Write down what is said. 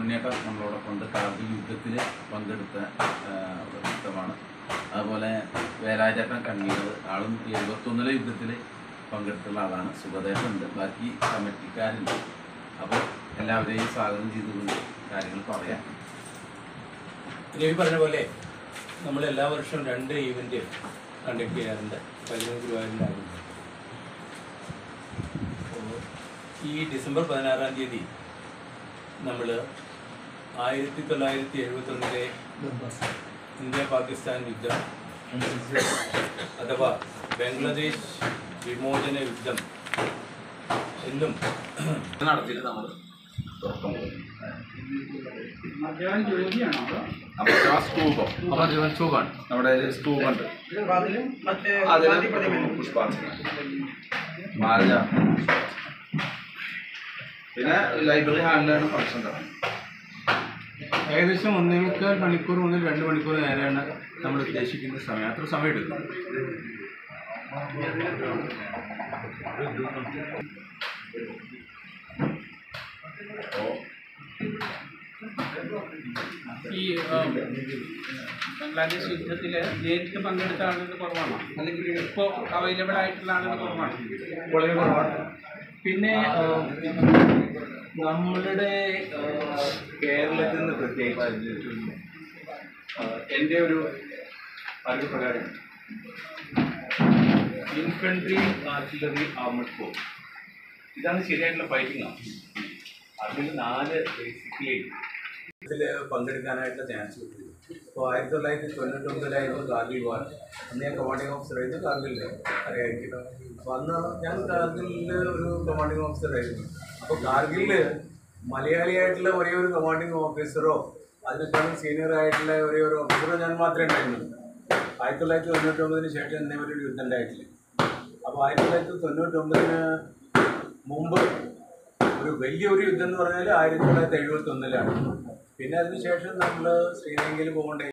ഉണ്ണിയേട്ടൻ നമ്മളോടൊപ്പം ഉണ്ട് കാർഗിൽ യുദ്ധത്തിൽ പങ്കെടുത്ത ആ, ഒരു യുദ്ധമാണ് അതുപോലെ വേലാചേട്ടൻ കണ്ണീർ ആളും എഴുപത്തൊന്നിലെ യുദ്ധത്തിൽ പങ്കെടുത്തുള്ള ആളാണ് സുഖദേഹമുണ്ട് ബാക്കി കമ്മിറ്റിക്കാരുണ്ട് അപ്പോൾ എല്ലാവരെയും സ്വാഗതം ചെയ്തുകൊണ്ട് കാര്യങ്ങൾ പറയാം രവി പറഞ്ഞ പോലെ നമ്മൾ എല്ലാ വർഷവും രണ്ട് ഈവൻറ്റ് കണ്ടക്ട് ചെയ്യാറുണ്ട് പതിനഞ്ച് ഗുരുവായൂരിലാകും ഈ ഡിസംബർ പതിനാറാം തീയതി നമ്മൾ ആയിരത്തി തൊള്ളായിരത്തി എഴുപത്തൊന്നിലെ ഇന്ത്യ പാകിസ്ഥാൻ യുദ്ധം അഥവാ ബംഗ്ലാദേശ് വിമോചന യുദ്ധം എന്നും നടത്തിയിട്ട് നമ്മൾ തുടക്കം അദ്ദേഹം ജോലിയാണോ അതോ അപ്പോൾ ആ സ്തൂപം അപ്പോൾ ചൂകാണ് നമ്മുടെ സ്തൂപുണ്ട് അതിലും മറ്റേ അതിന് പുഷ്പാർച്ചന മാലജ പിന്നെ ലൈബ്രറി ഹാളിലാണ് ഫംഗ്ഷൻ നടക്കുന്നത് ഏകദേശം ഒന്നേ മുക്കാൽ മണിക്കൂർ മുതൽ രണ്ട് മണിക്കൂർ നേരെയാണ് നമ്മൾ ഉദ്ദേശിക്കുന്ന സമയം അത്ര സമയം എടുക്കും ഈ ആ, ബംഗ്ലാദേശ് യുദ്ധത്തിൽ നേരിട്ട് പങ്കെടുത്ത ആളുകൾ കുറവാണോ അല്ലെങ്കിൽ ഇപ്പോൾ അവൈലബിൾ ആയിട്ടുള്ള ആളുകൾ കുറവാണോ വളരെ കുറവാണ് പിന്നെ ആ, നമ്മളുടെ ആ, കേരളത്തിൽ നിന്ന് പ്രത്യേകിച്ച് ആ, എൻ്റെ ഒരു അറിവ് പ്രകാരം ഇൻഫൻട്രി ആർട്ടിലറി ആർമഡ് ഫോഴ്സ് ഇതാണ് ശരിയായിട്ടുള്ള ഫൈറ്റിംഗ് അതിൽ നാല് ബേസിക്കലി ഇതിൽ പങ്കെടുക്കാനായിട്ടുള്ള ചാൻസ് കിട്ടി അപ്പോൾ ആയിരത്തി തൊള്ളായിരത്തി തൊണ്ണൂറ്റൊമ്പതിലായിരുന്നു കാർഗിൽ വാർ അന്ന് ഞാൻ കമാൻഡിങ് ഓഫീസർ ആയിരുന്നു കാർഗിലിൽ അറിയായിരിക്കും അപ്പോൾ അന്ന് ഞാൻ കാർഗിലിൽ ഒരു കമാൻഡിങ് ഓഫീസർ ആയിരുന്നു അപ്പോൾ കാർഗിലിൽ മലയാളിയായിട്ടുള്ള ഒരേ ഒരു കമാൻഡിങ് ഓഫീസറോ അതിനേക്കാളും സീനിയർ ആയിട്ടുള്ള ഒരേ ഒരു ഓഫീസറോ ഞാൻ മാത്രമേ ഉണ്ടായിരുന്നുള്ളൂ ആയിരത്തി തൊള്ളായിരത്തി തൊണ്ണൂറ്റൊമ്പതിന് ശേഷം എന്നെ ഒരു യുദ്ധം ഉണ്ടായിട്ടില്ല അപ്പോൾ ആയിരത്തി തൊള്ളായിരത്തി തൊണ്ണൂറ്റൊമ്പതിന് മുമ്പ് ഒരു വലിയൊരു യുദ്ധം എന്ന് പറഞ്ഞാൽ ആയിരത്തി തൊള്ളായിരത്തി എഴുപത്തി ഒന്നിലാണ് പിന്നെ അതിനുശേഷം നമ്മൾ ശ്രീലങ്കയിൽ പോകേണ്ട